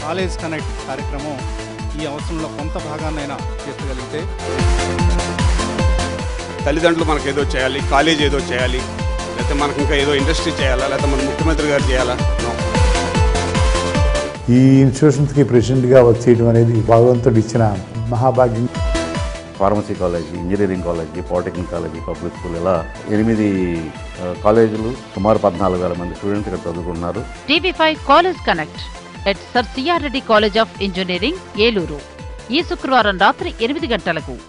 College connect కార్యక్రమం ఈ అవసరంలో కొంత భాగాన్నైనా తీర్చగలిగితే తల్లిదండ్రులు మనకు ఏదో చేయాలి కాలేజ్ ఏదో చేయాలి లేకపోతే మనకు ఇంకా ఏదో ఇండస్ట్రీ చేయాలా లేకపోతే మన ముఖ్యమంత్రి గారు చేయాలా No. ఈ ఇన్స్టిట్యూషన్స్కి ప్రెసిడెంట్గా వచ్చేయడం అనేది భగవంతుడు ఇచ్చిన మహాభాగ్యం pharmacy college engineering college polytechnic college public school ఇలా ఎనిమిది ఆ, కాలేజీలు సుమారు పద్నాలుగు వేల మంది స్టూడెంట్స్ ఇక్కడ చదువుకుంటున్నారు TV five college connect at sir CR Reddy college of engineering Eluru ఈ శుక్రవారం రాత్రి ఎనిమిది గంటలకు